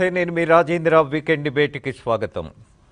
నమస్తే నేను మీ రాజేంద్ర వీకెండ్ డిబేట్కి స్వాగతం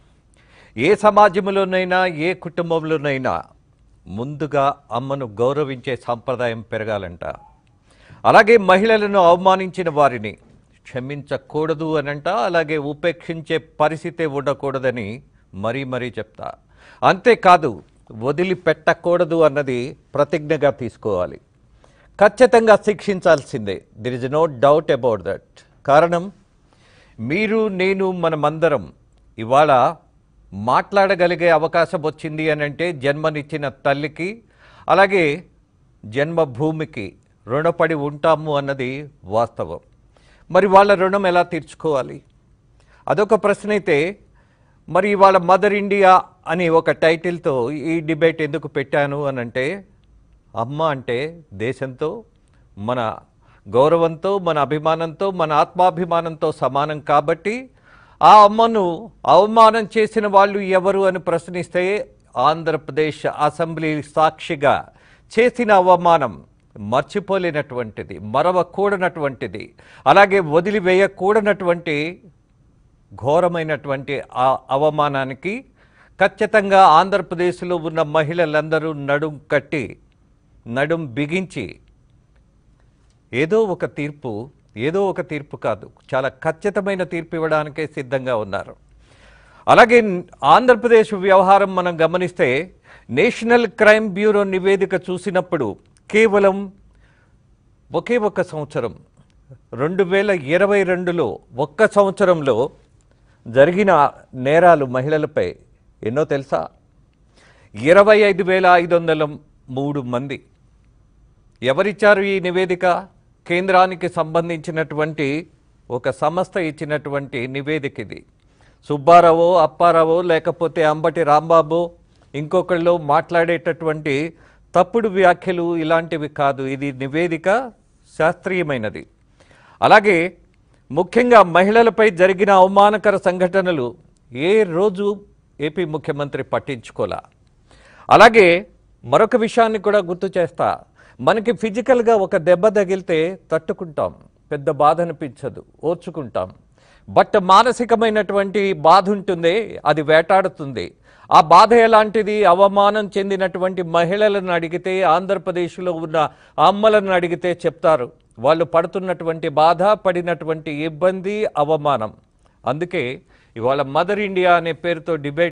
ఏ సమాజంలోనైనా ఏ కుటుంబంలోనైనా ముందుగా అమ్మను గౌరవించే సాంప్రదాయం పెరగాలంట అలాగే మహిళలను అవమానించిన వారిని క్షమించకూడదు అనంట అలాగే ఉపేక్షించే పరిస్థితి ఉండకూడదని మరీ మరీ చెప్తా అంతేకాదు వదిలిపెట్టకూడదు అన్నది ప్రతిజ్ఞగా తీసుకోవాలి ఖచ్చితంగా శిక్షించాల్సిందే there is no doubt about that కారణం మీరు నేను మనమందరం ఇవాళ మాట్లాడగలిగే అవకాశం వచ్చింది అని అంటే జన్మనిచ్చిన తల్లికి అలాగే జన్మభూమికి రుణపడి ఉంటాము అన్నది వాస్తవం మరి వాళ్ళ రుణం ఎలా తీర్చుకోవాలి అదొక ప్రశ్న అయితే మరి ఇవాళ మదర్ ఇండియా అని ఒక టైటిల్తో ఈ డిబేట్ ఎందుకు పెట్టాను అని అంటే అమ్మ అంటే దేశంతో మన గౌరవంతో మన అభిమానంతో మన ఆత్మాభిమానంతో సమానం కాబట్టి ఆ అమ్మను అవమానం చేసిన వాళ్ళు ఎవరు అని ప్రశ్నిస్తే ఆంధ్రప్రదేశ్ అసెంబ్లీ సాక్షిగా చేసిన అవమానం మర్చిపోలేనటువంటిది మరవకూడనటువంటిది అలాగే వదిలివేయకూడనటువంటి ఘోరమైనటువంటి ఆ అవమానానికి ఖచ్చితంగా ఆంధ్రప్రదేశ్లో ఉన్న మహిళలందరూ నడుం కట్టి నడుం బిగించి ఏదో ఒక తీర్పు ఏదో ఒక తీర్పు కాదు చాలా ఖచ్చితమైన తీర్పు ఇవ్వడానికే సిద్ధంగా ఉన్నారు అలాగే ఆంధ్రప్రదేశ్ వ్యవహారం మనం గమనిస్తే నేషనల్ క్రైమ్ బ్యూరో నివేదిక చూసినప్పుడు కేవలం ఒకే ఒక్క సంవత్సరం రెండు వేల ఇరవై రెండులో ఒక్క సంవత్సరంలో జరిగిన నేరాలు మహిళలపై ఎన్నో తెలుసా ఇరవై ఐదు వేల ఐదు వందల మూడు మంది ఎవరిచ్చారు ఈ నివేదిక కేంద్రానికి సంబంధించినటువంటి ఒక సంస్థ ఇచ్చినటువంటి నివేదిక ఇది సుబ్బారావు అప్పారావు లేకపోతే అంబటి రాంబాబు ఇంకొకళ్ళు మాట్లాడేటటువంటి తప్పుడు వ్యాఖ్యలు ఇలాంటివి కాదు ఇది నివేదిక శాస్త్రీయమైనది అలాగే ముఖ్యంగా మహిళలపై జరిగిన అవమానకర సంఘటనలు ఏ రోజు ఏపీ ముఖ్యమంత్రి పట్టించుకోలా అలాగే మరొక విషయాన్ని కూడా గుర్తు చేస్తా మనకి ఫిజికల్గా ఒక దెబ్బ తగిలితే తట్టుకుంటాం పెద్ద బాధ అనిపించదు ఓర్చుకుంటాం బట్ మానసికమైనటువంటి బాధ ఉంటుంది అది వేటాడుతుంది ఆ బాధ ఎలాంటిది అవమానం చెందినటువంటి మహిళలను అడిగితే ఆంధ్రప్రదేశ్లో ఉన్న అమ్మలను అడిగితే చెప్తారు వాళ్ళు పడుతున్నటువంటి బాధ పడినటువంటి ఇబ్బంది అవమానం అందుకే ఇవాళ మదర్ ఇండియా అనే పేరుతో డిబేట్